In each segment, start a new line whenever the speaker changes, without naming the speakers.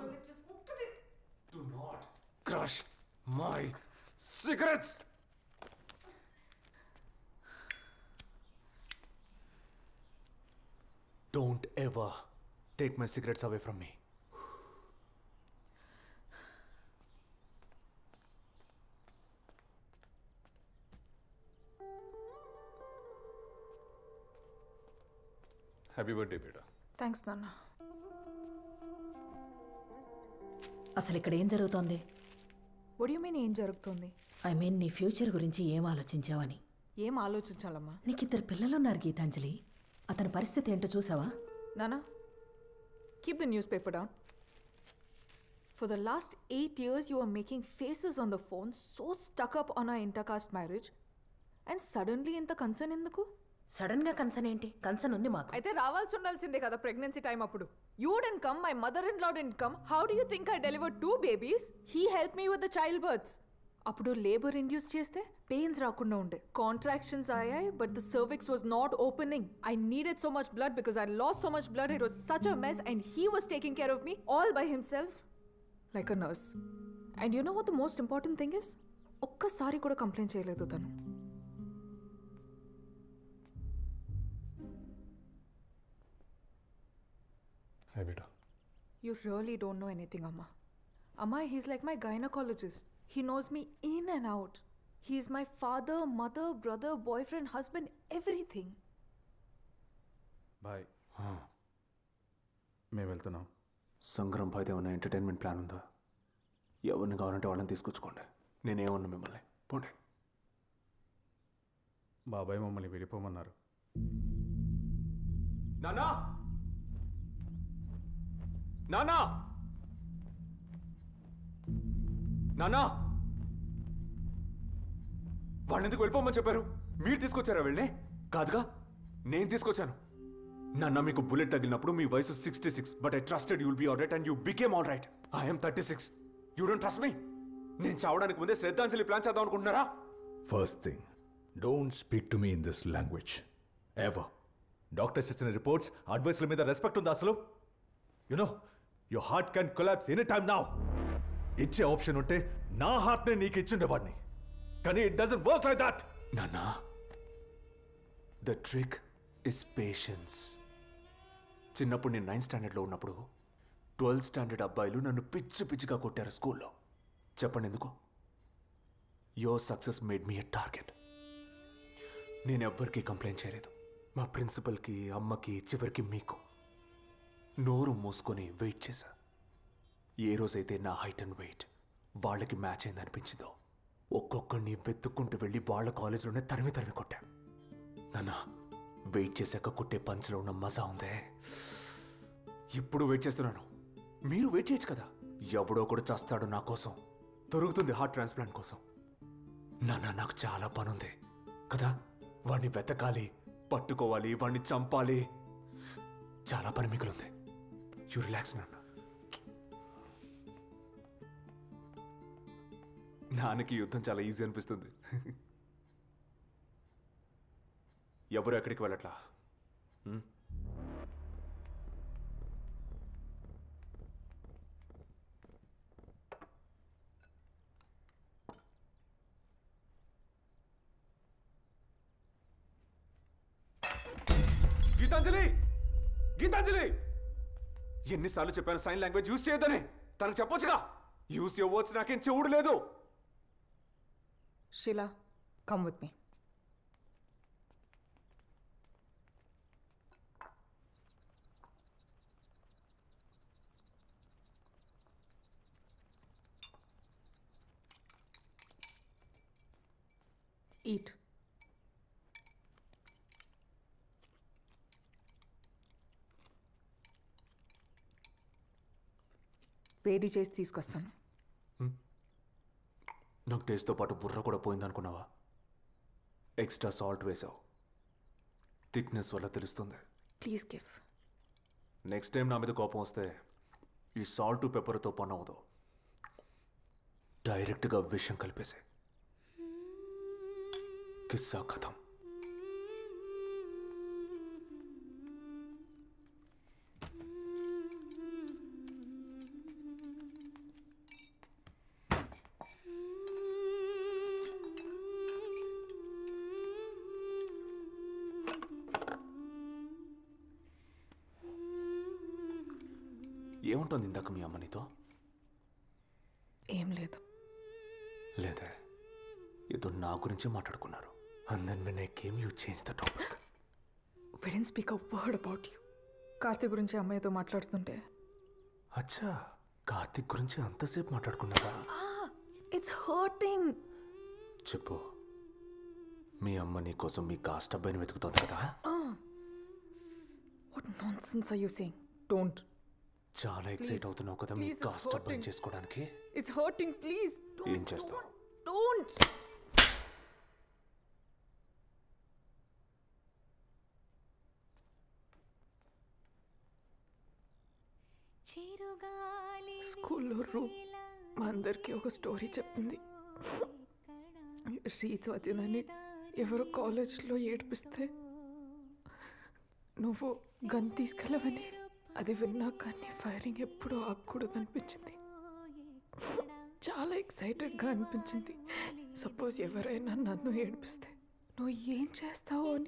gonna let you smoke today.
Do not crush my cigarettes! Don't ever take my cigarettes away from me.
Happy birthday బేటా
thanks నాన్న
అసలు ఇక్కడ ఏం జరుగుతోంది
వడ్ you mean ఏం జరుగుతుంది
ఐ మీన్ నీ ఫ్యూచర్ గురించి ఏం ఆలోచించావని
ఏం ఆలోచించాలమ్మా
నీకు ఇద్దరు పిల్లలున్నారు గీతాంజలి అతని పరిస్థితి ఏంటో చూసావా
నానా keep the newspaper down for the last eight years you are making faces on the phone so stuck up on ఆ ఇంటర్కాస్ట్ మ్యారేజ్ అండ్ సడన్లీ ఇంత కన్సర్న్ ఎందుకు
సడన్ గా కన్సర్న్ ఏంటి కన్సర్న్ ఉంది మాకు
అయితే రావాల్సి ఉండాల్సిందే కదా ప్రెగ్నెన్సీ టైం అప్పుడు you didn't come my mother in law didn't come how do you think I deliver two babies he help me with the child births అప్పుడు లేబర్ ఇండ్యూస్ చేస్తే పెయిన్స్ రాకుండా ఉండే కాంట్రాక్షన్స్ అయ్యాయి but the cervix was not opening I needed so much blood because I lost so much blood it was such a mess and he was taking care of me all by himself like a nurse and you know what the most important thing is ఒక్కసారి కూడా complaint చేయలేదు తను
hi బేటా
You really don't know anything, Amma. Amma, he's like my gynecologist. He knows me in and out. He's my father, mother, brother, boyfriend, husband, everything.
Bye మేము వెళ్తున్నాం
సంగ్రం పైతే ఏమైనా entertainment plan ఉందా ఎవరిని కావాలంటే వాళ్ళని తీసుకొచ్చుకోండి నేనేమన్నా మిమ్మల్ని పోండి
బాబాయ్ మమ్మల్ని వెళ్ళిపోమన్నారు
నానా నానా నానా వాళ్ళని ఎందుకు వెళ్ళిపోమని చెప్పారు మీరు తీసుకొచ్చారా వెళ్ళి కాదుగా నేను తీసుకొచ్చాను నాన్న మీకు బుల్లెట్ తగిలినప్పుడు మీ వయసు sixty six but I trusted you'll be all right and you became all right I'm thirty six you don't trust me నేను చావడానికి ముందే శ్రద్ధాంజలి ప్లాన్ చేద్దాం అనుకుంటున్నారా
First thing, don't speak to me in this language. Ever. Doctors ఇచ్చిన reports అడ్వైస్ల మీద respect ఉందా అసలు you know your heart can collapse any time now ఇచ్చే ఆప్షన్ ఉంటే నా హార్ట్నే నీకు ఇచ్చిండేవాడిని కానీ it doesn't work like that
నానా ద ట్రిక్ ఇస్ పేషెన్స్ చిన్నప్పుడు నేను నైన్త్ స్టాండర్డ్లో ఉన్నప్పుడు ట్వెల్త్ స్టాండర్డ్ అబ్బాయిలు నన్ను పిచ్చి పిచ్చిగా కొట్టారు స్కూల్లో చెప్పండి ఎందుకు your success made me a target నేను ఎవ్వరికీ కంప్లైంట్ చేయలేదు మా ప్రిన్సిపల్కి అమ్మకి చివరికి మీకు నోరు మూసుకొని వెయిట్ చేశా ఏ రోజైతే నా హైట్ అండ్ వెయిట్ వాళ్ళకి మ్యాచ్ అయింది అనిపించిందో ఒక్కొక్కడిని వెతుక్కుంటూ వెళ్ళి వాళ్ళ కాలేజీలోనే తరిమి తరిమి కొట్టా నాన్న వెయిట్ చేశాక కొట్టే పంచ్లో ఉన్న మజా ఉందే ఇప్పుడు వెయిట్ చేస్తున్నాను మీరు వెయిట్ చేయొచ్చు కదా ఎవడో కూడా చేస్తాడు నా కోసం దొరుకుతుంది హార్ట్ ట్రాన్స్ప్లాంట్ కోసం నాన్న నాకు చాలా పని ఉంది కదా వాడిని వెతకాలి పట్టుకోవాలి వాడిని చంపాలి చాలా పని మిగులుంది యూ రిలాక్స్ నాన్న నాన్నకి యుద్ధం చాలా ఈజీ అనిపిస్తుంది ఎవరు ఎక్కడికి వెళ్ళట్లా ఉం? గీతాంజలి గీతాంజలి ఎన్నిసార్లు చెప్పాను సైన్ లాంగ్వేజ్ యూజ్ చేయొద్దని తనకు చెప్పొచ్చుగా యూస్ యువర్ వర్డ్స్ నాకేం చెవుడు లేదు
Sheila, come with me. Eat. వేడి చేసి తీసుకొస్తాను
నాకు టేస్ట్తో పాటు బుర్ర కూడా పోయిందనుకున్నావా ఎక్స్ట్రా సాల్ట్ వేసావు థిక్నెస్ వల్ల తెలుస్తుంది
ప్లీజ్ గివ్
నెక్స్ట్ టైం నా మీద కోపం వస్తే ఈ సాల్ట్ పెప్పర్తో పని అవ్వదు డైరెక్ట్గా విషం కలిపేసే కిస్సా కథం ఏముంటుంది ఇందాక మీ అమ్మ నీతో
ఏం లేదు
లేదే ఏదో నా గురించి మాట్లాడుకున్నారు and then when I came you change the topic
didn't speak a word about you Karthik గురించి అమ్మాయితో మాట్లాడుతుంటే
అచ్చా కార్తిక్ గురించి అంతసేపు మాట్లాడుకున్నారా
ఇట్స్ హర్టింగ్
చెప్పు మీ అమ్మ నీ కోసం మీ కాస్ట్ అబ్బాయిని వెతుకుతోంది కదా
what nonsense are you saying don't
చాలా ఎక్సైట్ అవుతున్నావు కదా మీ
please, it's
కాస్ట్ అబ్బాయిని
hurting.
చేసుకోవడానికి
ఇట్స్ హర్టింగ్ ప్లీజ్
ఏం చేస్తావు
డోంట్ స్కూల్లో రూమ్ మా అందరికీ ఒక స్టోరీ చెప్పింది రీత్ వదినని ఎవరో కాలేజ్లో ఏడిపిస్తే నువ్వు గన్ తీసుకెళ్ళవని అది విన్నా కానీ ఫైరింగ్ ఎప్పుడూ ఆగకూడదు అనిపించింది చాలా ఎక్సైటెడ్గా అనిపించింది సపోజ్ ఎవరైనా నన్ను ఏడిపిస్తే నువ్వు ఏం చేస్తావు అని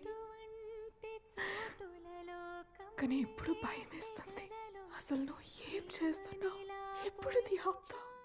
కానీ ఇప్పుడు భయం వేస్తుంది అసలు నువ్వు ఏం చేస్తున్నావు ఎప్పుడు ఇది ఆపుతావు